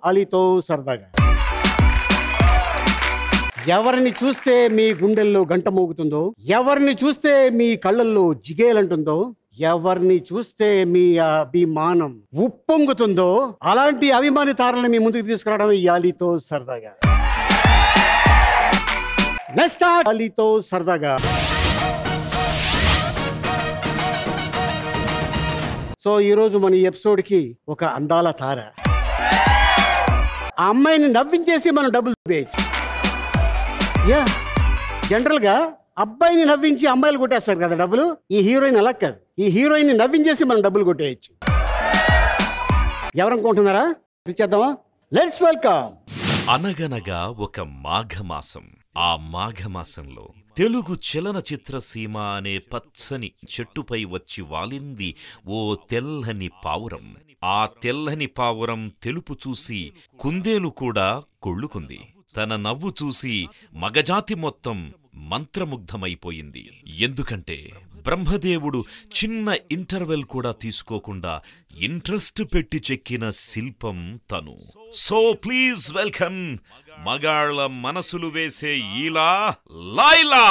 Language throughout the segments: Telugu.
అలీతో సరదాగా ఎవరిని చూస్తే మీ గుండెల్లో గంట మోగుతుందో ఎవరిని చూస్తే మీ కళ్ళల్లో జిగేలంటుందో ఎవరిని చూస్తే మీ అభిమానం ఉప్పొంగుతుందో అలాంటి అభిమాని తారలను మీ ముందుకు తీసుకురావడం ఈ అలీతో సరదాగా నెక్స్ట్ అలీతో సరదాగా సో ఈరోజు మన ఈ ఎపిసోడ్కి ఒక అందాల తార ఆ అమ్మాయిని నవ్వించేసి మనం డబ్బులు వేయచ్చు యా జనరల్గా అబ్బాయిని నవ్వించి అమ్మాయిలు కొట్టేస్తారు కదా డబ్బులు ఈ హీరోయిన్ అలా కాదు ఈ హీరోయిన్ నవ్వించేసి మనం డబ్బులు కొట్టేయచ్చు ఎవరనుకుంటున్నారా పిలిచేద్దామా లెట్స్ వెల్కమ్ అనగనగా ఒక మాఘమాసం ఆ మాఘమాసంలో తెలుగు చలనచిత్ర సీమ అనే పచ్చని చెట్టుపై వచ్చి వాలింది ఓ తెల్లని పావురం ఆ తెల్లని పావురం తెలుపు చూసి కుందేలు కూడా కొళ్ళుకుంది తన నవ్వు చూసి మగజాతి మొత్తం మంత్రముగ్ధమైపోయింది ఎందుకంటే బ్రహ్మదేవుడు చిన్న ఇంటర్వెల్ కూడా తీసుకోకుండా ఇంట్రెస్ట్ పెట్టి చెక్కిన శిల్పం తను సో ప్లీజ్ వెల్కమ్ మగాళ్ళ మనసులు వేసే ఈలా లైలా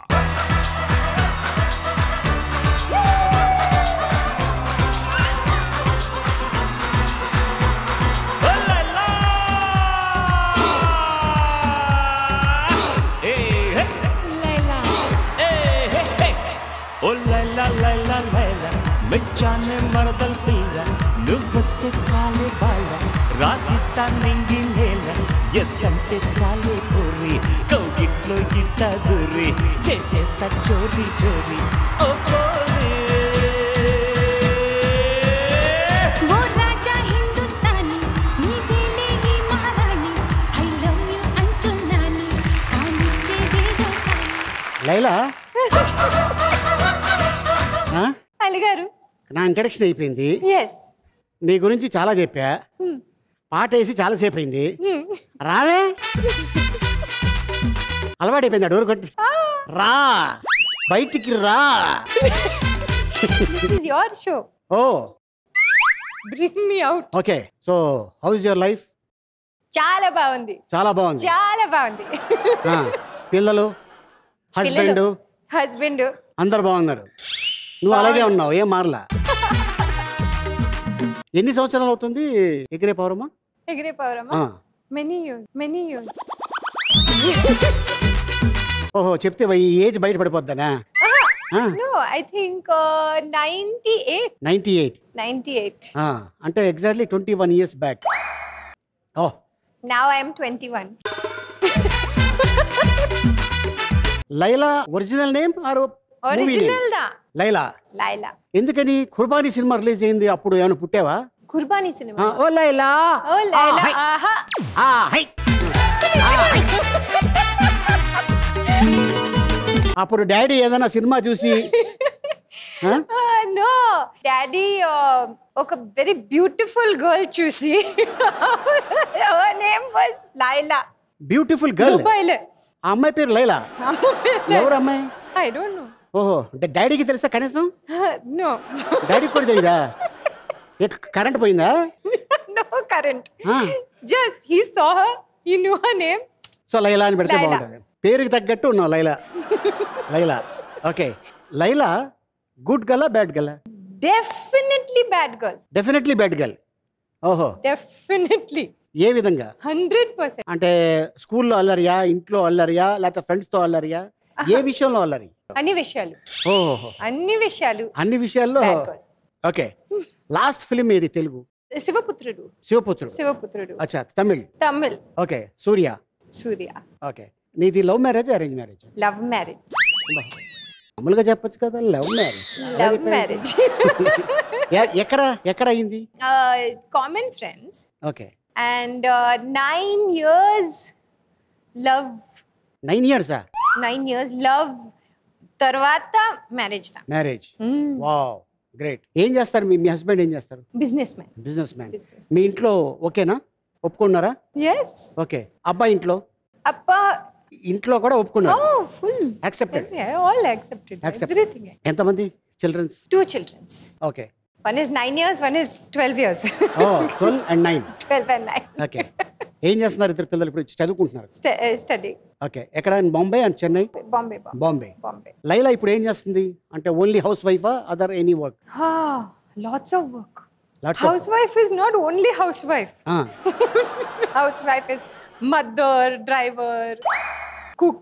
ఓ లైలా లైలా లైలా మెచ్చానే మరదల పిల్ల నువ్వొస్తే చాలే బాల రాసిస్తా నింగి నేల ఎస్ అంటే చాలే కోరి కౌగిట్లో ఇట్ట దూరి చేసేస్తా చోరీ చోరీ ఓ కోరి वो राजा हिंदुस्तानी నీదేలే ఈ మహారాణి ఐ లవ్ యు అంటున్నాని కానిచ్చేదేదో కానీ లైలా ఆ? అలిగారు నా ఇంట్రడక్షన్ అయిపోయింది ఎస్ నీ గురించి చాలా చెప్పా పాట వేసి చాలాసేపు అయింది రావే అలవాటు అయిపోయింది డోర్ కొట్టి రా బయటికి రా this is your show oh bring me out okay so how is your life చాలా బాగుంది చాలా బాగుంది చాలా బాగుంది ఆ, పిల్లలు హస్బెండ్ హస్బెండ్ అందరు బాగున్నారు నువ్వు అలాగే ఉన్నావు ఏం మారలా ఎన్ని సంవత్సరాలు అవుతుంది ఎగిరే పౌరమా ఎగిరే పౌరమా ఆ. మెనీ యూస్ మెనీ యూస్ ఓహో చెప్తే ఈ ఏజ్ బయట పడిపోద్దానా no I think ninety eight ninety eight ninety eight అంటే exactly twenty one years back oh now I'm twenty one Laila original name or original దా లైలా లైలా ఎందుకని కుర్బానీ సినిమా రిలీజ్ అయింది అప్పుడు ఏమైనా పుట్టావా కుర్బానీ ఆ, cinema oh Laila oh Laila ఆ, హై. ఆహా ఆ, హై. ఆ, హై. అప్పుడు డాడీ ఏదైనా సినిమా చూసి ఆ? నో డాడీ ఒక వెరీ బ్యూటిఫుల్ గర్ల్ చూసి name was Laila beautiful girl దుబాయ్లో ఆ అమ్మాయి పేరు లైలా ఎవరు అమ్మాయి ఐ డోంట్ నో ఓహో అంటే డాడీకి తెలుసా కనీసం నో డాడీకి కూడా తెలియదా కరెంట్ పోయిందా నో కరెంట్ ఆ. Just he saw her he knew her name so Laila అని పెడితే లైలా. బాగుంటుంది పేరుకి తగ్గట్టు ఉన్నావు లైలా లైలా ఓకే లైలా గుడ్ గల్లా బ్యాడ్ గల్లా definitely bad girl definitely bad girl ఓహో డెఫినెట్లీ ఏ విధంగా హండ్రెడ్ పర్సెంట్ అంటే స్కూల్లో అల్లరియా ఇంట్లో అల్లరియా లేకపోతే ఫ్రెండ్స్తో అల్లరియా ఏ విషయంలో అల్లరి అన్ని విషయాలు ఓహో అన్ని విషయాలు అన్ని విషయాల్లో Bad girl. Okay last film ఏది తెలుగు శివపుత్రుడు శివపుత్రుడు శివపుత్రుడు అచ్చా తమిళ్ తమిళ్ ఓకే సూర్య సూర్య ఓకే నీది love marriage arrange marriage love marriage మామూలుగా చెప్పొచ్చు కదా లవ్ మ్యారేజ్ లవ్ మ్యారేజ్ ఎక్కడ ఎక్కడ అయింది common friends okay and nine years love nine ఇయర్సా నైన్ ఇయర్స్ లవ్ తర్వాత మ్యారేజ్ దా మ్యారేజ్ వావ్ గ్రేట్ ఏం చేస్తారు మీ మీ హస్బెండ్ ఏం చేస్తారు businessman businessman Business. మీ ఇంట్లో ఓకేనా ఒప్పుకున్నారా ఎస్ ఓకే అబ్బాయి ఇంట్లో అప్ప ఇంట్లో కూడా ఒప్పుకున్నారు oh full accepted all accepted Accepted. Everything ఎంతమంది childrens two childrens okay One is nine years, one is 12 years. Oh twelve and nine 12 and 9. Okay ఏం చేస్తున్నారు ఇద్దరు పిల్లలు ఇప్పుడు చదువుకుంటున్నారు St- uh, study. ఓకే ఎక్కడ Bombay and Chennai Bombay, Bombay. Bombay Bombay. Laila ఇప్పుడు ఏం చేస్తుంది అంటే ఓన్లీ హౌస్ వైఫా other any work Ah, lots of work. Lots of- housewife is not only housewife. housewife is mother, driver, cook,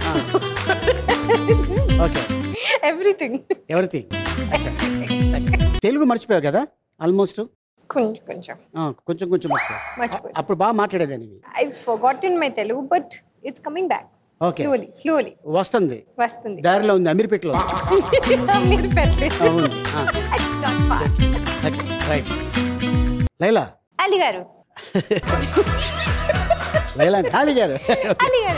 okay everything. Everything Telugu మర్చిపోయావు కదా ఆల్మోస్ట్ కొంచెం కొంచెం కొంచెం కొంచెం మర్చిపోయావు మర్చిపోయాను. అప్పుడు బాగా మాట్లాడేదాన్ని I've forgotten my Telugu, but it's coming back. Okay. Slowly, slowly. వస్తుంది వస్తుంది దారిలో ఉంది అమీర్పేటలో ఉంది. మీరు పెట్టలేదు. అవును ఆ, It's not far. Okay right Laila Ali గారు లైలా ఖాళీ గారు అలీ గారు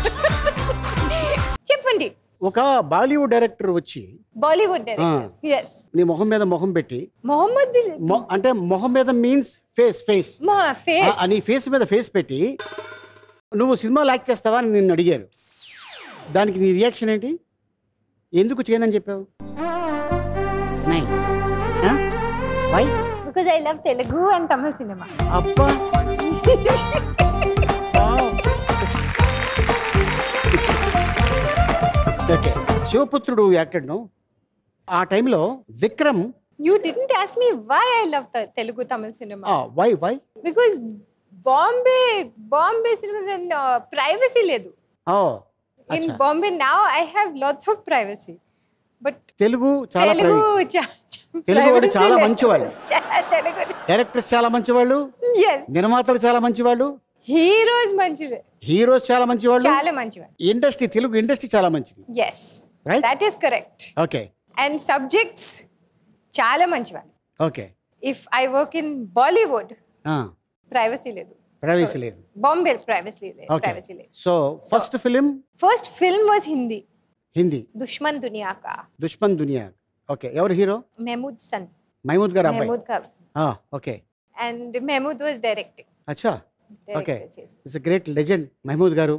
చెప్పండి ఒక బాలీవుడ్ డైరెక్టర్ వచ్చి బాలీవుడ్ ఎస్ నీ మొహం మీద మొహం పెట్టి మొహమ్మద్ మొ- అంటే మొహం మీద మీన్స్ ఫేస్ ఫేస్ మా ఫేస్ నీ ఫేస్ మీద ఫేస్ పెట్టి నువ్వు సినిమాలు యాక్ట్ చేస్తావా అని నిన్ను అడిగారు దానికి నీ రియాక్షన్ ఏంటి ఎందుకు చేయనని చెప్పావు నై why because I love Telugu and Tamil cinema అబ్బా ఓకే శివపుత్రుడు యాక్టెడ్ ను ఆ టైంలో Vikram you didn't ask me why I love Telugu Tamil cinema why why because Bombay Bombay cinema privacy లేదు oh in Bombay now I have lots of privacy but Telugu చాలా తెలుగు privacy. చా- చా- తెలుగు వాళ్ళు privacy చాలా లేదు. మంచివాళ్ళు. చా- తెలుగు డైరెక్టర్స్ చాలా మంచివాళ్ళు ఎస్ నిర్మాతలు చాలా మంచివాళ్ళు హీరోస్ మంచిది హీరోస్ చాలా మంచివాళ్ళు చాలా మంచివి ఇండస్ట్రీ తెలుగు ఇండస్ట్రీ చాలా మంచిది yes Right? That is correct okay and subjects చాలా మంచివాళ్ళు okay if I work in Bollywood privacy లేదు ప్రైవసీ లేదు బాంబే ప్రైవసీ లేదు ఓకే ప్రైవసీ లేదు so first film first film was Hindi Hindi Dushman Duniya Ka దుష్మన్ దునియా ఓకే ఎవరు హీరో మెహమూద్ సన్ మహమూద్ గారు అబ్బాయి మెహమూద్ గారు okay and Mehmood was directing అచ్చా okay it's great legend Mehmood గారు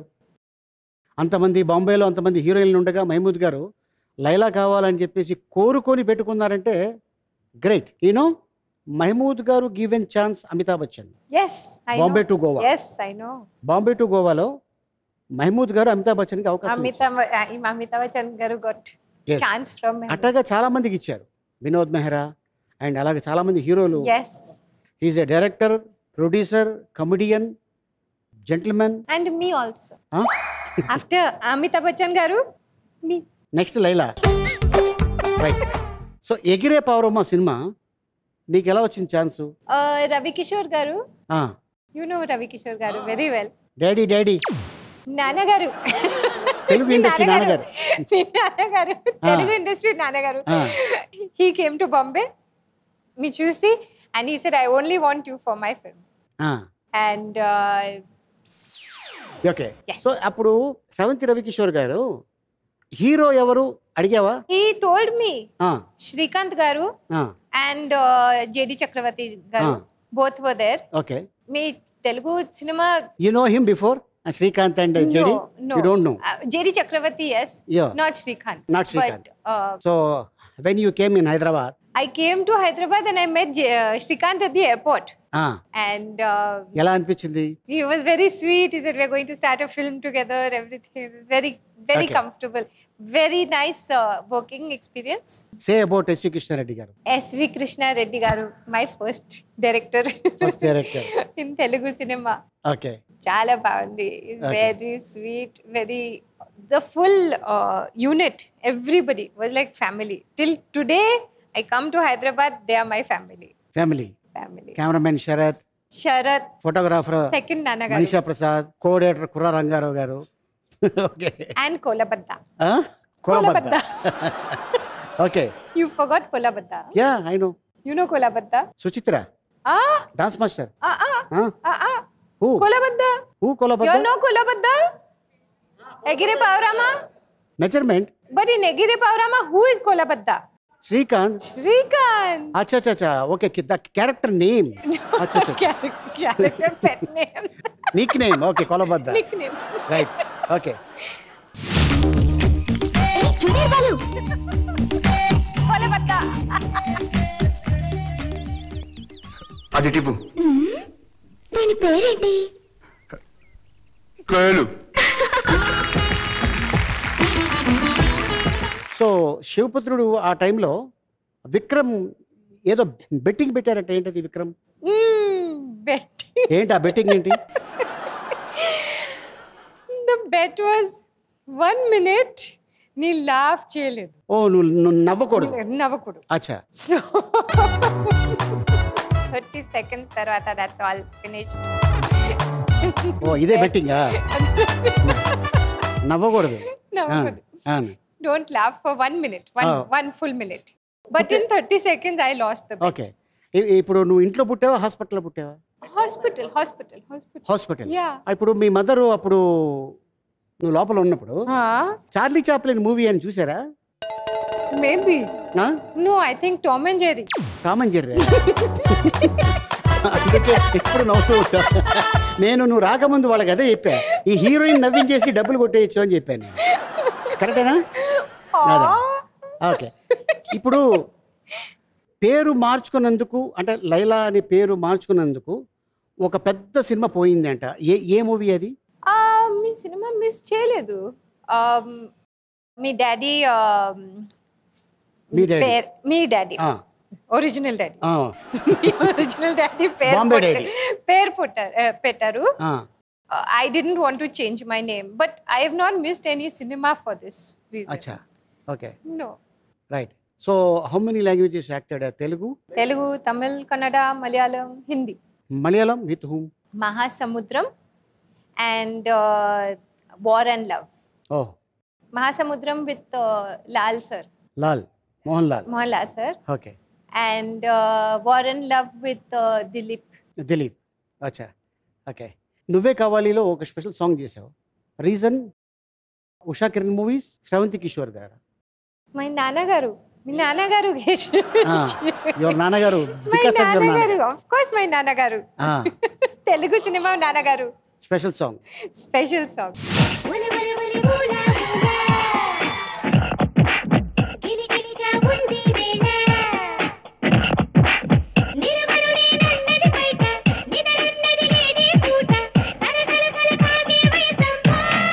అంతమంది బాంబేలో అంతమంది హీరోయిన్లు ఉండగా మహమూద్ గారు లైలా కావాలని చెప్పేసి కోరుకొని పెట్టుకున్నారంటే great you know Mahmood garu given chance Amitabh Bachchan yes Bombay to Goa yes I know Bombay to గోవాలో మహమూద్ గారు అమితాబ్ బచ్చన్కి అవకాశం ఇచ్చారు. Amitabh Amitabh Bachchan garu got Yes. Chance from అట్టగా చాలా మందికి ఇచ్చారు వినోద్ మెహ్రా అండ్ అలాగే చాలా మంది హీరోలు yes is a director producer comedian gentlemen and me also after Amitabh Bachchan garu మీ నెక్స్ట్ Laila right so Egire Pavurama cinema నీకు ఎలా వచ్చింది ఛాన్సు రవి కిషోర్ గారు యు నో రవి కిషోర్ గారు వెరీ వెల్ డాడీ డాడీ నాన్నగారు తెలుగు ఇండస్ట్రీ నాన్నగారు మీ నాన్నగారు తెలుగు ఇండస్ట్రీ నాన్నగారు ఆ. He came to Bombay me చూసి and he said I only want you for my film and okay Yes. So అప్పుడు సెవెంత్ రవికిషోర్ గారు హీరో ఎవరు అడిగావా హీ టోల్డ్ మీ ఆ, శ్రీకాంత్ గారు ఆ, and JD Chakravarthy garu Ah. Both were there okay మీ Telugu cinema you know him before Srikanth and JD you don't know JD Chakravarthy yes Yeah. Not Srikanth Not Srikanth. But so when you came in Hyderabad I came to Hyderabad and I met J- uh, Shrikant at the airport. And uh, ఎలా అనిపించింది he was very sweet. He said, We're going to start a film together, everything. It was very, very Okay. comfortable. Very nice uh, working experience. Say about S Krishna Reddy garu S.V. Krishna Reddy Garu, my first director first director in Telugu cinema. Okay Chala Bhavandi is Okay. very sweet, very. The full uh, unit, everybody was like family. Till today, I come to Hyderabad, they are my family. Family Family. Cameraman Sharat Sharat, photographer second Nana Garu, Manisha Prasad coordinator Kurra Ranga Rao garu okay and Kolabadda. Kolabadda okay You forgot Kolabadda. Yeah I know You know Kolabadda? Suchitra Ah, dance master ah, ah, ah, ah. Who Kolabadda. Who You all Kolabadda know Kolabadda? Egire Pavrama? Measurement But in Egire Pavrama, who is Kolabadda? Srikanth Srikanth. అచ్చా అచ్చా ఓకే ద క్యారెక్టర్ నేమ్ అచ్చా Character, character pet name. Nickname okay Kolabadda Nickname. Right okay Kolabadda. అది టిపు దాని పేరేంటి కేలు సో శివపుత్రుడు ఆ టైంలో విక్రమ్ ఏదో బెట్టింగ్ పెట్టారట ఏంటది విక్రమ్ Mm, bet. ఏంటి ఆ బెట్టింగ్ ఏంటి the bet was one minute నీ లాఫ్ చేయలేదు ఓ నువ్వు నువ్వు నవ్వకూడదు నవ్వకూడదు అచ్చా సో థర్టీ సెకండ్స్ తర్వాత దట్స్ ఆల్ ఫినిష్డ్ ఓ ఇదే బెట్టింగా నవ్వకూడదు నవ్వకూడదు. ఆ, ఆ. Don't laugh for one minute one Oh. One full minute but in thirty seconds I lost the okay ఇ- ఇప్పుడు నువ్వు ఇంట్లో పుట్టావా హాస్పిటల్లో పుట్టావా hospital hospital hospital hospital Yeah. ఇప్పుడు మీ మదర్ అప్పుడు నువ్వు లోపల ఉన్నప్పుడు చార్లీ చాప్లిన్ మూవీ అని చూసారా మేబీ ఆ? No I think Tom and Jerry Tom and Jerry అందుకే ఎప్పుడు నవ్వుతూ ఉంటా నేను నువ్వు రాకముందు వాళ్ళకి అదే చెప్పా ఈ హీరోయిన్ నవ్వించేసి డబ్బులు కొట్టేయచ్చు అని చెప్పాను నేను కరెక్టేనా అదే ఓకే ఇప్పుడు పేరు మార్చుకున్నందుకు అంటే లైలా అనే పేరు మార్చుకున్నందుకు ఒక పెద్ద సినిమా పోయింది అంట ఏ ఏ మూవీ అది మీ సినిమా మిస్ చేయలేదు Um, మీ డాడీ మీ daddy. పేరు మీ డాడీ ఆ, ఒరిజినల్ డాడీ ఆ, ఒరిజినల్ డాడీ పేరు Bombay పుట్ట- daddy. పేరు పుట్టారు uh, పెట్టారు ఆ. I didn't want to change my name but I have not missed any cinema for this reason అచ్చా okay no right so how many languages acted Telugu Telugu Tamil Kannada Malayalam Hindi Malayalam with whom Mahasamudram and war and love ఓ Mahasamudram with Lal sir Lal Mohan Lal Mohan Lal sir okay and war and love with Dileep Dileep అచ్చా ఓకే నువ్వే కావాలిలో ఒక స్పెషల్ సాంగ్ చేసావు రీజన్ ఉషా కిరణ్ మూవీస్ శ్రవంతి కిషోర్ గారు మా నాన్నగారు మీ నాన్నగారు యువర్ నాన్నగారు మై బికాస్ ఆఫ్ యువర్ నాన్నగారు ఆఫ్ కోర్స్ మై నాన్నగారు తెలుగు సినిమా నాన్నగారు స్పెషల్ సాంగ్ స్పెషల్ సాంగ్ ఒలి ఒలి ఒలి ఊలా ఊలా. గిరిగిరిగా ఉంది వేళ. నిలబడునే నన్నది బయట, నిదరున్నది లేదే పూట. కలకల కల కాగే వయసమ్మ.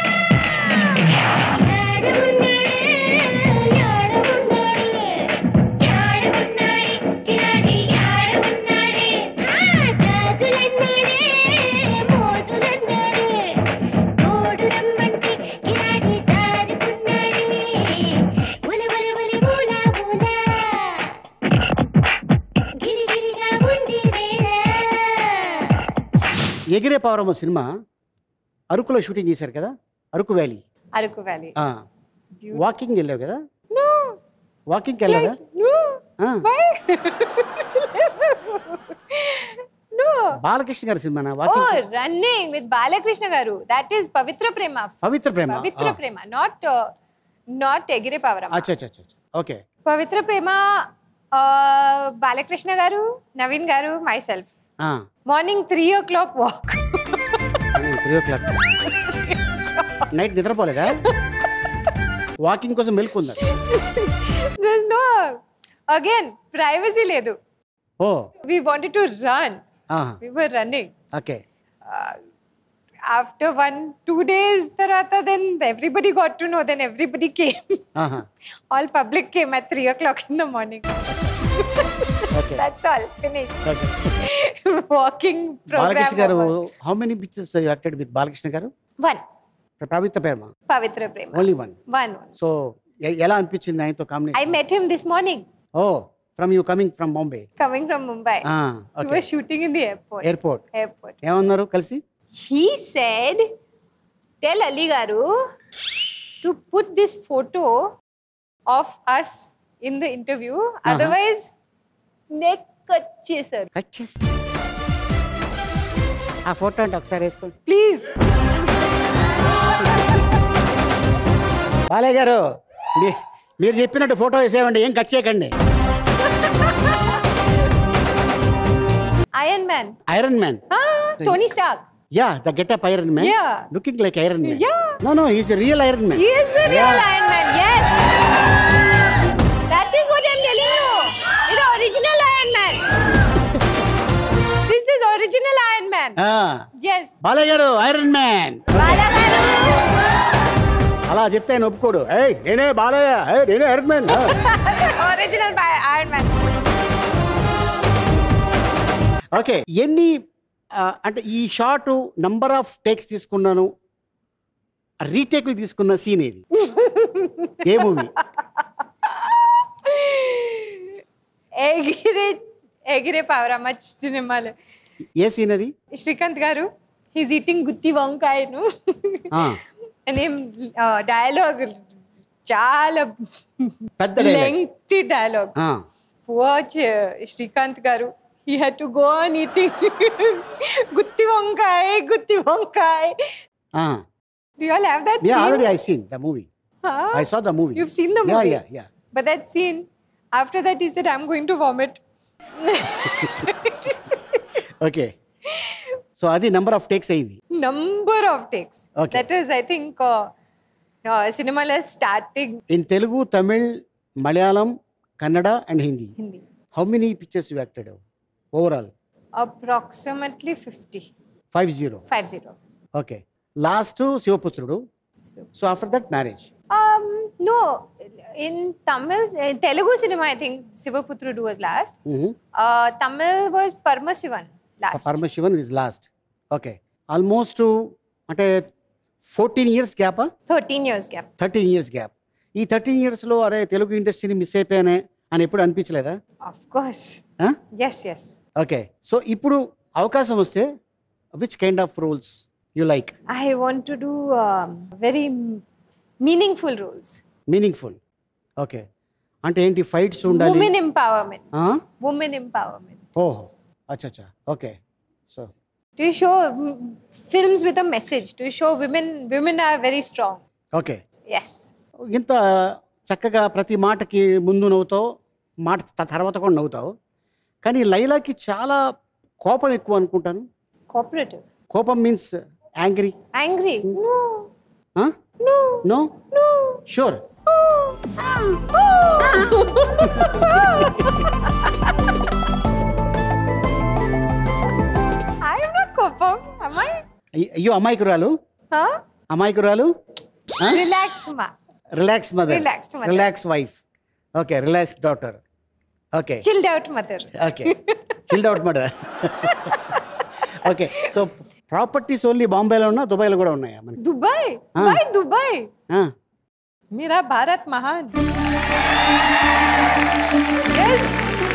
యాడవున్నాడే, యాడవున్నాడే, యాడవున్నాడే, కిలాడి యాడవున్నాడే. ఆ, జాజులన్నాడే, మోజులన్నాడే. తోడు రమ్మంటే కిలాడి జారుకున్నాడే. ఒలి ఒలి ఒలి ఊలా ఊలా. గిరిగిరిగా ఉంది వేళ ఎగిరే పావురమ్మ సినిమా అరకులో షూటింగ్ చేశారు కదా Araku valley Araku valley walking వెళ్ళావు కదా వాకింగ్కి వెళ్ళావా ఆ, నో బాలకృష్ణ గారి సినిమానా ఓ walking running with Balakrishna garu that is Pavitra Prema Pavitra Prema Pavitra Prema not not Egire Pavurama అచ్చా అచ్చా అచ్చా ఓకే పవిత్ర ప్రేమ ఆ, Balakrishna garu Naveen garu myself morning three o'clock walk three o'clock night నిద్రపోలేదా వాకింగ్ కోసం మెలుకుందా దిస్ నో అగైన్ ప్రైవసీ లేదు ఓ we wanted to run we were running okay after one two days తర్వాత then everybody got to know then everybody came all public came at three o'clock in the morning okay that's all finish okay walking Balakrishna garu programme how many pictures acted with Balakrishna garu one Pavitra Prema Pavitra Prema only one one so ఎలా అనిపించింది ఆయనతో I combination met him this morning ఓ from you coming from Bombay coming from Mumbai he okay was shooting in the airport airport airport ఏమన్నారు కలిసి he said tell ali garu to put this photo of us in the interview otherwise neck cut చేశారు కట్ చేసి ఆ ఫోటో అంటే ఒకసారి వేసుకోండి ప్లీజ్ బాలయ్య గారు మీ- మీరు చెప్పినట్టు ఫోటో వేసేవండి ఏం కట్ చేయకండి Iron Man Iron Man Tony Stark yeah the getup Iron Man Yeah. Looking like Iron Man Yeah. No no is real Iron Man he is the real iron man yes that is what i'm telling you he's the original iron man Man yes Balayya garu Iron man అలా చెప్తే ఆయన ఒప్పుకోడు ఏయ్ నేనే బాలయ్య ఏయ్ నేనే Iron Man original Iron Man okay ఎన్ని ఆ, అంటే ఈ షార్ట్ నంబర్ ఆఫ్ టేక్స్ తీసుకున్నాను రీటేక్లు తీసుకున్న సీన్ ఏది ఏ మూవీ ఎగిరే ఎగిరే పావురమ్మ సినిమాలో ఏ సీన్ అది శ్రీకాంత్ గారు హీస్ ఈటింగ్ గుత్తి వంకాయను ఆ, నేమ్ డైలాగ్ చాలా పెద్ద dialogue. లెంగ్తీ డైలాగ్ ఆ, watch Srikanth garu he had to go on eating gutti vankaya gutti వంకాయ ఆ. Do you all have that Yeah, scene? already I seen the movie. Huh? I saw the movie. You've seen the Yeah, movie? yeah, yeah. But that scene, after that, he said, I'm going to vomit. Okay so అది నెంబర్ ఆఫ్ టేక్స్ అయింది Number of takes. Okay. That is, I think, uh, uh, cinema is starting in Telugu Tamil Malayalam Kannada and Hindi Hindi. How many pictures you acted overall Approximately 50. Five zero 50. Okay last Sivaputrudu so after that marriage Um, no, in Tamil, in Telugu cinema, I think Sivaputrudu was last. Uh, Tamil was Parmasivan last. Paramasivan is last okay almost అంటే ఫోర్టీన్ ఇయర్స్ గ్యాపా 13 years gap. Thirteen years gap ఈ థర్టీన్ ఇయర్స్లో అరే తెలుగు ఇండస్ట్రీని మిస్ అయిపోయానే అని ఎప్పుడు అనిపించలేదా Of course. Yes, yes. Okay so ఇప్పుడు అవకాశం వస్తే which kind of roles you like I want to do um, very m- meaningful roles. Meaningful okay అంటే ఏంటి ఫైట్స్ ఉండాలి Women empowerment. ఆ? Women empowerment. ఓహో అచ్చా అచ్చా okay so To show mm, films with a message. To show women, women are very strong. Okay Yes. ఇంత చక్కగా ప్రతి మాటకి ముందు నవ్వుతావు మాట త- తర్వాత కూడా నవ్వుతావు కానీ లైలాకి చాలా కోపం ఎక్కువ అనుకుంటాను Cooperative. కోపం means angry Angry. No. No no sure I am not Kopam. Am I? అయ్యో అమాయకురాలు Huh? అమాయకురాలు Relaxed ma. Relax mother Relaxed mother. Relax wife okay relax daughter okay Chilled out mother. Okay chilled out mother okay so properties only బాంబేలో ఉన్నా దుబాయ్లో కూడా ఉన్నాయా మనకి Dubai. Ah. Why Dubai? ఆ, मेरा भारत महान yes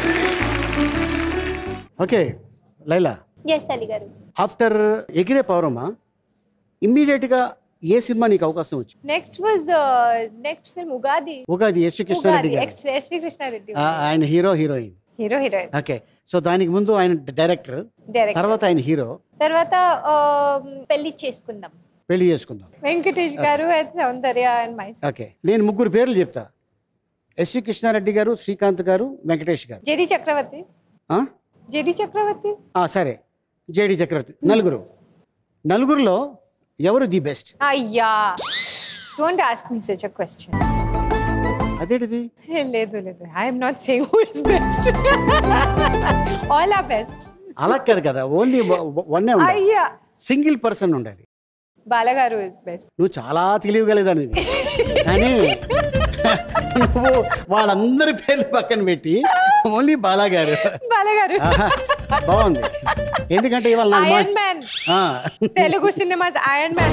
okay Laila yes ali garu after Egire Pavurama ఇమ్మీడియట్గా ఏ సినిమా నీకు అవకాశం వచ్చింది next was uh, next film ugadi Ugadi S Krishna Reddy ugadi garu ex sv krishna reddy ఆ, ఆయన hero heroine hero heroine okay so దానికి ముందు ఆయన డైరెక్టర్ director తర్వాత ఆయన హీరో తర్వాత um, పెళ్లి చేసుకుందాం పెళ్లి చేసుకుందాం Venkatesh garu and Soundarya and my okay నేను ముగ్గురు పేర్లు చెప్తా ఎస్వి కృష్ణారెడ్డి గారు శ్రీకాంత్ గారు వెంకటేష్ గారు జెడి చక్రవర్తి ఆ? జెడి చక్రవర్తి ఆ, సరే జేడి చక్రవర్తి నలుగురు నలుగురులో ఎవరు ది బెస్ట్ అయ్యా don't ask me such a question అదేంటిది లేదు లేదు I'm not saying who is best all are best అలా కాదు కదా ఓన్లీ వన్నే ఉండాలి అయ్యా సింగిల్ పర్సన్ ఉండాలి బాలగారు ఇస్ బెస్ట్ నువ్వు చాలా తెలియగలదాని కానీ నువ్వు వాళ్ళందరి పేర్లు పక్కన పెట్టి ఓన్లీ బాలా గారు బాలగారు ఆహా, బాగుంది ఎందుకంటే ఇవాళ నాకు ఐరన్ మా- మ్యాన్ ఆ, Telugu cinemas Iron Man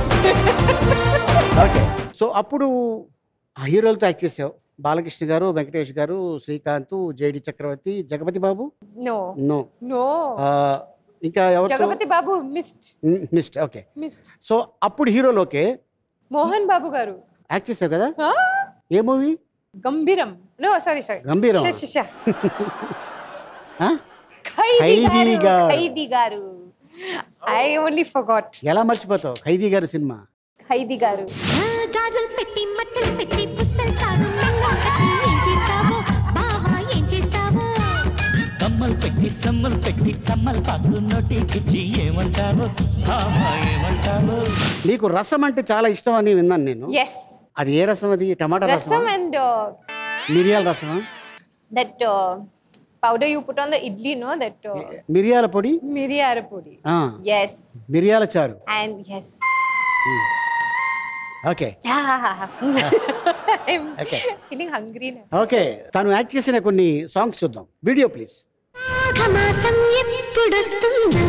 okay so అప్పుడు ఆ హీరోలతో యాక్ట్ చేసావు Balakrishna garu Venkatesh garu Srikanth JD Chakravarthy Jagapathi Babu no no no ఇంకా ఎవరు Jagapathi Babu missed missed okay missed so అప్పుడు హీరోలోకే మోహన్ బాబు గారు యాక్ట్ చేసావు కదా Huh? ఏ movie Gambheeram no sorry sorry Gambheeram. Khaidi Khaidi garu garu. ఖైదీ గారు ఐ ఓన్లీ ఫర్గాట్ ఎలా మర్చిపోతావు ఖైదీ గారి సినిమా ఖైదీ గారు గాజులు పెట్టి మట్టలు పెట్టి పుస్తకాలు మెల్లగా ఏం చేస్తావో బావా ఏం చేస్తావో కమ్మలు పెట్టి సమ్మలు పెట్టి కమ్మలు పాకు నోటికిచ్చి ఏమంటావు బావా ఏమంటావు నీకు రసం అంటే చాలా ఇష్టం అని విన్నాను నేను ఎస్ అది ఏ రసం అది టమాటా రసం రసం అండ్ మిరియాల రసమా that powder you put on the idli, no? That uh, మిరియాల పొడి miriyara podi. ఆ, Yes. మిరియాల చారు And yes. Okay I'm Okay. feeling hungry now. Okay తను యాక్ట్ చేసిన కొన్ని సాంగ్స్ చూద్దాం వీడియో ప్లీజ్ మాఘమాసం ఎప్పుడొస్తుందో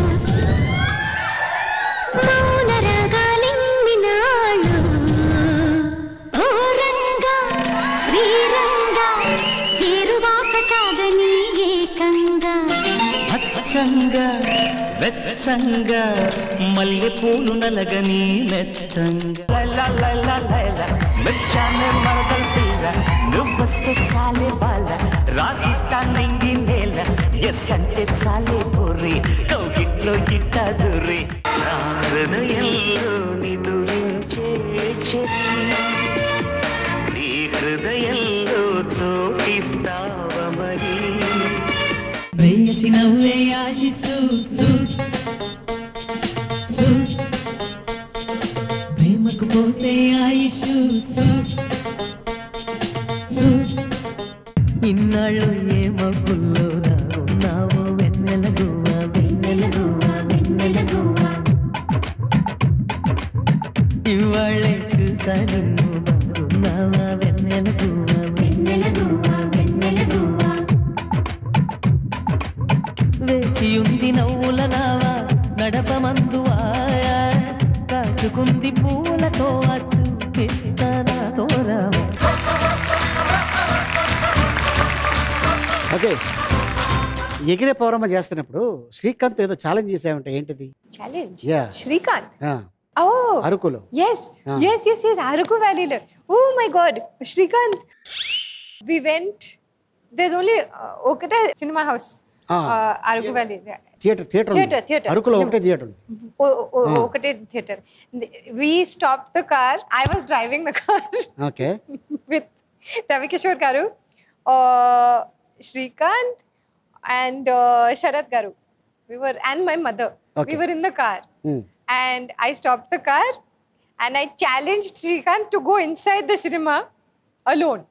మౌన రాగాలిన్ని నాళ్ళు ఓ రంగా శ్రీరంగా ఏరువాక సాగని ఏకంగా అచ్చంగా వెచ్చంగా మల్లె పూలు నలగని మెత్తంగా లైలా లైలా లైలా మెచ్చానే మరదల్ పిల్ల నువ్వొస్తే చాలే బాల రాసిస్తా నింగి నేల ఎస్ అంటే చాలే పూరి కౌగిట్లో ఇట్టదురి నా హృదయంలో నిదురించే చెలి నీ హృదయంలో చోటిస్తావ మరి ప్రేయసి నవ్వే ఆశిస్తూ ప్రేమకు పోసే ఆయుష్ ఇన్నాళ్ళు ఏ మబ్బుల్లో నా ఉన్నావో వెన్నెల గువ్వ వెన్నెల గువ్వ వెన్నెల గువ్వ ఇవాళ్ళే చూసా నిన్ను బాగున్నావా వెన్నెల గువ్వ వెన్నెల గువ్వ వెన్నెల గువ్వ వేచి ఉంది నవ్వుల నావా నడపమందువా కాచుకుంది పూలతో చూపిస్తానా తోరావా ఓకే ఎగిరే పౌరమ్మ చేస్తున్నప్పుడు శ్రీకాంత్ ఏదో ఛాలెంజ్ చేసామంటే ఏంటిది Challenge. Yeah. Shrikant. ఆ, Oh. అరకులో Yes, Ah. yes, yes, yes. Araku Valley. lo- Oh my God, Shrikant. We went. There's only uh, Okata Cinema House. Ah. Uh, Araku Valley. Yeah. Theatre theatre Theatre, theatre, అరకులో cinema. ఒకటే థియేటర్ ఉంది O- o- o- Okate theater. We stopped the car. I was driving the car okay with Ravi Kishore Garu, uh, Shrikant, and uh, Sharat Garu. We were and my mother. Okay. We were in the car. Hmm. and I stopped the car and I challenged Srikanth to go inside the cinema alone.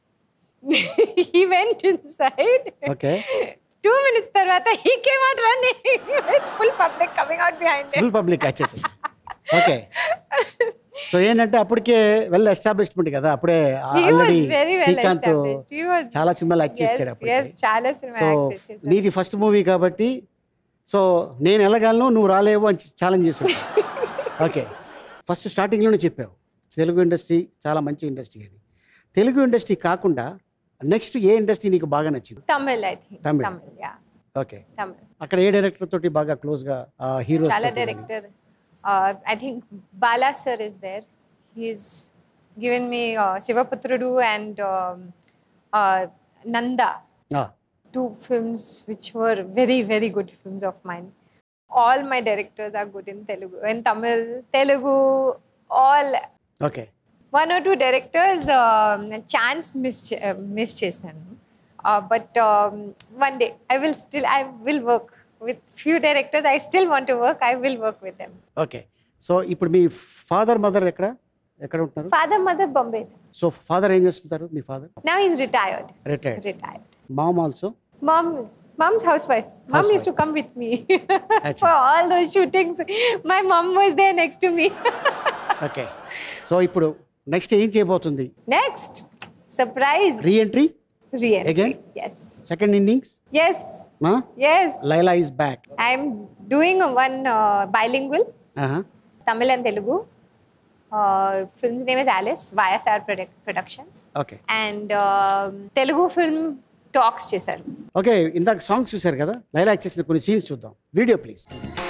he went inside. Okay Two minutes tarvata, he came out running with full public coming out behind him. Full public వచ్చేది ఓకే సో ఏంటంటే అప్పటికే వెల్ ఎస్టాబ్లిష్మెంట్ కదా అప్పుడే He was already very well Srikanth established. He was చాలా సినిమాలు యాక్ట్ yes, చేశాడు yes, అప్పటికే చాలా cinema సో acted చేశాడు. నీది ఫస్ట్ మూవీ కాబట్టి సో నేను వెళ్ళగలను నువ్వు రాలేవు అని ఛాలెంజ్ చేసావు ఓకే ఫస్ట్ స్టార్టింగ్లోనే చెప్పావు తెలుగు ఇండస్ట్రీ చాలా మంచి ఇండస్ట్రీ అని తెలుగు ఇండస్ట్రీ కాకుండా నెక్స్ట్ ఏ ఇండస్ట్రీ నీకు బాగా నచ్చింది Tamil, I think. Tamil. Tamil, yeah. Okay Tamil. అక్కడ ఏ డైరెక్టర్ తోటి బాగా క్లోజ్ గా hero Chala director. Uh, I think Bala sir is there. He's given me uh, Sivaputrudu and um, uh, Nanda, two films which were very, very good films of mine. All my directors are good in Telugu. In Tamil, Telugu, all okay one or two directors um, chance miss uh, miss చేశాను uh, but um, one day I will still I will work with few directors I still want to work I will work with them okay so ఇప్పుడు మీ ఫాదర్ మదర్ ఎక్కడ ఎక్కడ ఉంటున్నారు father mother Bombay so father ఏం చేస్తుంటారు మీ father now he's retired retired retired mom also mom mom's housewife mom used to come with me for all those shootings my mom was there next to me okay so ఇప్పుడు నెక్స్ట్ ఏం చేయబోతుంది next surprise re-entry re-entry Again? yes second innings yes yes Laila is back I'm doing a one uh, bilingual, Tamil and Telugu. Uh, film's name is Alice, YSR Product- Productions. Okay And um, Telugu film talks చేశారు ఓకే ఇందాక సాంగ్స్ చూశారు కదా లైలా యాక్ట్ చేసిన కొన్ని సీన్స్ చూద్దాం వీడియో ప్లీజ్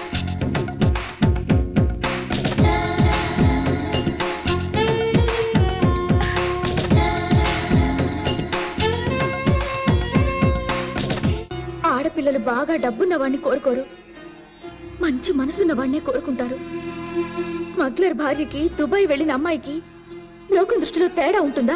ఆడపిల్లలు బాగా డబ్బున్న వాడిని కోరుకోరు మంచి మనసున్న వాడినే కోరుకుంటారు స్మగ్లర్ భార్యకి దుబాయ్ వెళ్ళిన అమ్మాయికి లోకం దృష్టిలో తేడా ఉంటుందా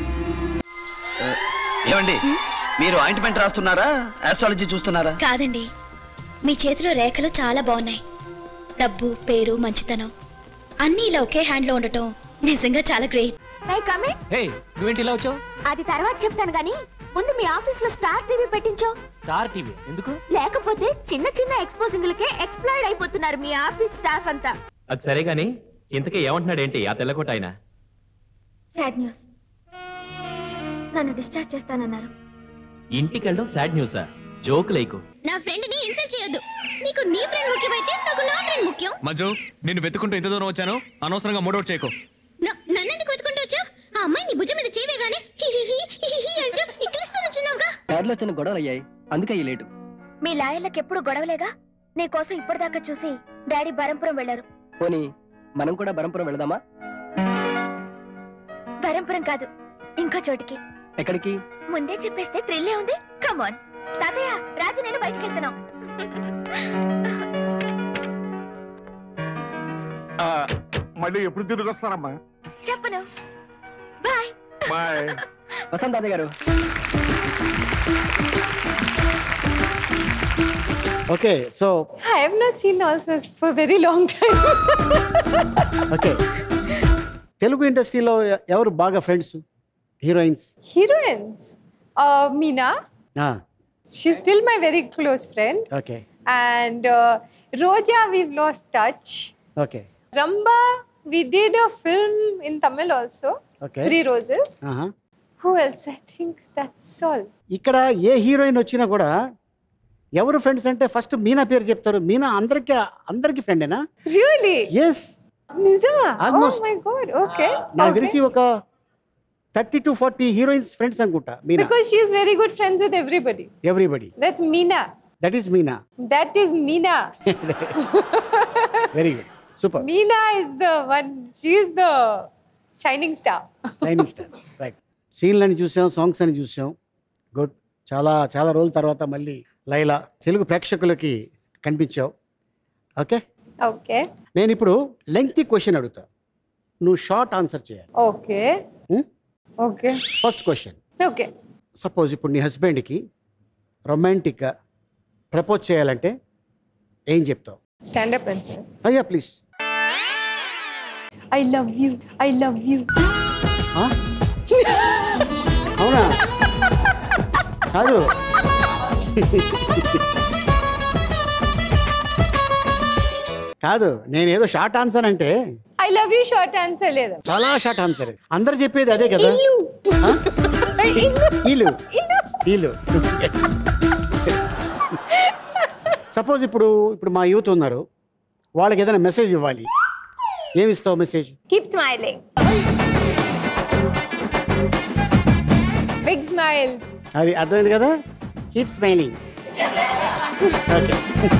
ఏమండి మీరు ఆయింట్మెంట్ రాస్తున్నారా ఆస్ట్రాలజీ చూస్తున్నారా కాదండి మీ చేతిలో రేఖలు చాలా బాగున్నాయి డబ్బు పేరు మంచితనం అన్నీ ఇలా ఒకే హ్యాండ్లో ఉండటం నిజంగా చాలా గ్రేట్ హే నువ్వేంటి ఇలా వచ్చావు అది తర్వాత చెప్తాను గాని ముందు మీ ఆఫీస్ లో స్టార్ టీవీ పెట్టించో స్టార్ టీవీ ఎందుకు లేకపోతే చిన్న చిన్న ఎక్స్పోజింగ్లకే ఎక్స్ప్లాయిడ్ అయిపోతున్నారు మీ ఆఫీస్ స్టాఫ్ అంతా అది సరే గాని ఇంతకీ ఏమంటున్నాడు ఏంటి ఆ తెల్లకోట ఆయన సాడ్ న్యూస్ నన్ను డిశ్చార్జ్ చేస్తానన్నారు ఇంటికి వెళ్ళడం సాడ్ న్యూసా జోక్ లేకు నా ఫ్రెండ్ ని ఇన్సల్ట్ చేయొద్దు నీకు నీ ఫ్రెండ్ ముఖ్యమైతే నాకు నా ఫ్రెండ్ ముఖ్యం మంజు నిన్ను వెతుకుంటూ ఇంత దూరం వచ్చాను అనవసరంగా మూడౌట్ చేయకు న- నన్నెందుకు వెతుకుంటూ వచ్చావు ఆ అమ్మాయి నీ భుజం మీద చేయవే గానీ హి హి హి హి హి అంటూ ఇక్కిలిస్తూ నుంచున్నావుగా దారిలో చిన్న గొడవలు అయ్యాయి అందుకే ఈ లేటు మీ లాయర్లకు ఎప్పుడు గొడవలేగా నీ కోసం ఇప్పటిదాకా చూసి డాడీ బరంపురం వెళ్లారు పోనీ మనం కూడా బరంపురం వెళదామా బరంపురం కాదు ఇంకో చోటికి ఎక్కడికి ముందే చెప్పేస్తే థ్రిల్లే ఉంది కమాన్ తాతయ్య రాజు నేను బయటికి వెళ్తున్నాం మళ్ళీ ఎప్పుడు తిరిగి వస్తానమ్మా చెప్పను బాయ్ బాయ్ వస్తాం తాతయ్య గారు okay so I have not seen also for a very long time. Okay Telugu ఇండస్ట్రీలో ఎ- ఎవరు బాగా friends heroines Heroines. Uh, Meena, she's still my very close friend. Okay And uh, Roja, we've lost touch. Okay Ramba, we did a film in Tamil also. Okay. Three Roses. Who else? I think that's all. ఇక్కడ ఏ హీరోయిన్ వచ్చినా కూడా ఎవరు ఫ్రెండ్స్ అంటే ఫస్ట్ మీనా పేరు చెప్తారు మీనా అందరికి అందరికి ఫ్రెండేనా Really? Yes Nizama? Almost. Oh my god. Okay. నాకు okay. తెలిసి ఒక thirty to forty heroines friends అనుకుంటా Meena Because she's very good friends with everybody. Everybody That's Meena. That is Meena That is Meena. Very good super Meena is the one. She is the shining star. Shining star right సీన్లని చూసాం సాంగ్స్ అని చూసాం గుడ్ చాలా చాలా రోజుల తర్వాత మళ్ళీ లైలా తెలుగు ప్రేక్షకులకి కనిపించావు ఓకే Okay. నేను ఇప్పుడు లెంగ్తీ క్వశ్చన్ అడుగుతా నువ్వు షార్ట్ ఆన్సర్ చేయాలి Okay. Okay. First question Okay. Suppose ఇప్పుడు నీ హస్బెండ్కి రొమాంటిక్గా ప్రపోజ్ చేయాలంటే ఏం చెప్తావు Stand up and say, అయ్యా please I love you. I love you. అవునా కాదు కాదు నేనేదో షార్ట్ ఆన్సర్ అంటే I love you short answer లేదా చాలా షార్ట్ ఆన్సర్ అందరు చెప్పేది అదే కదా ఇల్లు ఆ? ఇల్లు ఇల్లు సపోజ్ ఇప్పుడు ఇప్పుడు మా యూత్ ఉన్నారు వాళ్ళకి ఏదైనా మెసేజ్ ఇవ్వాలి ఏమి ఇస్తావు message Keep smiling. Big smiles. అది అర్థమైంది కదా కీప్ స్మైలింగ్ ఓకే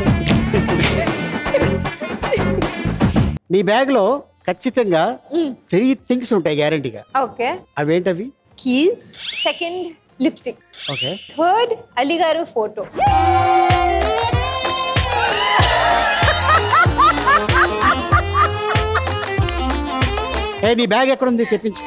నీ బ్యాగ్లో ఖచ్చితంగా త్రీ థింగ్స్ ఉంటాయి గ్యారంటీగా Okay. అవేంటవి Keys. Second, lipstick. Okay Third, అలీగారు photo. ఏ నీ బ్యాగ్ ఎక్కడుంది తెప్పించు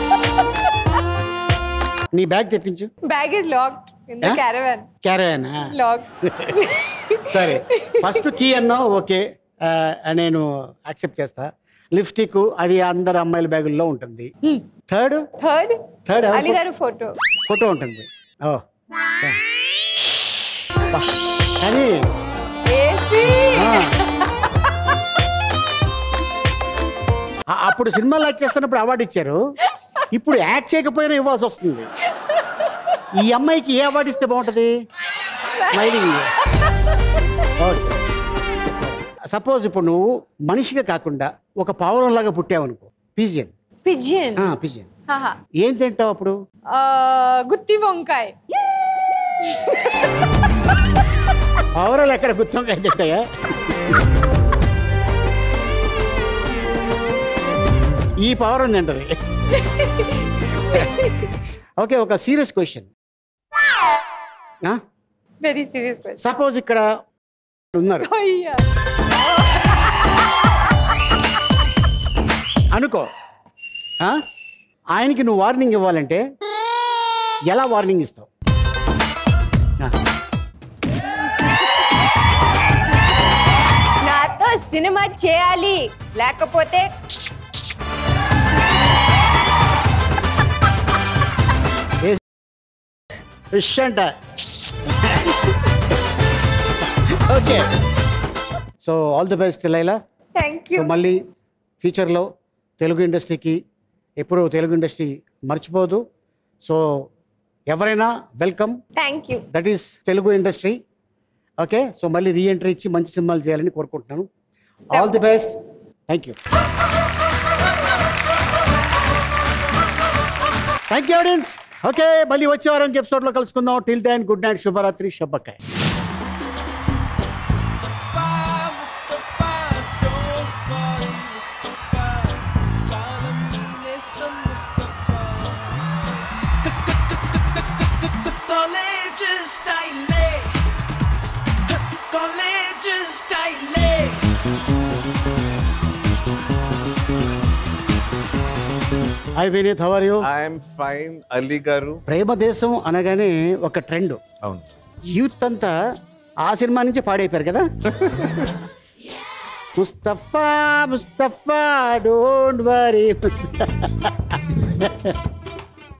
నీ బ్యాగ్ తెప్పించు Bag is locked in the Huh? caravan. క్యారేనా Locked. సరే ఫస్ట్ కీ అన్నావు ఓకే ఆ, నేను యాక్సెప్ట్ చేస్తా లిప్స్టిక్ అది అందరు అమ్మాయిల బ్యాగుల్లో ఉంటుంది థర్డ్ Third, థర్డ్ అలీగారు photo. ఫోటో ఉంటుంది ఓ బా. కానీ AC. ఆ. ఆ- అప్పుడు సినిమాలు యాక్ట్ చేస్తున్నప్పుడు అవార్డు ఇచ్చారు ఇప్పుడు యాక్ట్ చేయకపోయినా ఇవ్వాల్సి వస్తుంది ఈ అమ్మాయికి ఏ అవార్డు ఇస్తే బాగుంటుంది స్మైలింగ్ సపోజ్ ఇప్పుడు నువ్వు మనిషిగా కాకుండా ఒక పావురం లాగా పుట్టావనుకో పిజియన్ Pigeon. Pigeon Haha. ఏం తింటావు అప్పుడు Uh, గుత్తి వంకాయ పావురాలు ఎక్కడ గుర్తుంగా తింటాయా ఈ పావురం తింటది ఓకే ఒక serious question very serious question suppose ఇక్కడ ఉన్నారు అయ్యా అనుకో ఆ? ఆయనకి నువ్వు వార్నింగ్ ఇవ్వాలంటే ఎలా వార్నింగ్ ఇస్తావు ఆ. నాతో సినిమా చేయాలి లేకపోతే ఫిష్ అంట okay so all the best Laila thank so మళ్ళీ ఫ్యూచర్లో తెలుగు ఇండస్ట్రీకి ఎప్పుడూ తెలుగు ఇండస్ట్రీ మర్చిపోదు సో ఎవరైనా welcome thank you that is Telugu industry okay so మళ్ళీ రీఎంట్రీ ఇచ్చి మంచి సినిమాలు చేయాలని కోరుకుంటున్నాను all the best thank you thank you audience okay మళ్ళీ వచ్చే వారం ఎపిసోడ్లో కలుసుకుందాం టిల్ దెన్ గుడ్ నైట్ శుభరాత్రి శుభకాయ్ College style, college style. Hi Vineeth how are you I'm fine Ali గారు ప్రేమ దేశం అనగానే ఒక ట్రెండ్ అవును యూత్ అంతా ఆ సినిమా నుంచి పాడైపోయారు కదా ముస్తఫా ముస్తఫా డోంట్ వరీ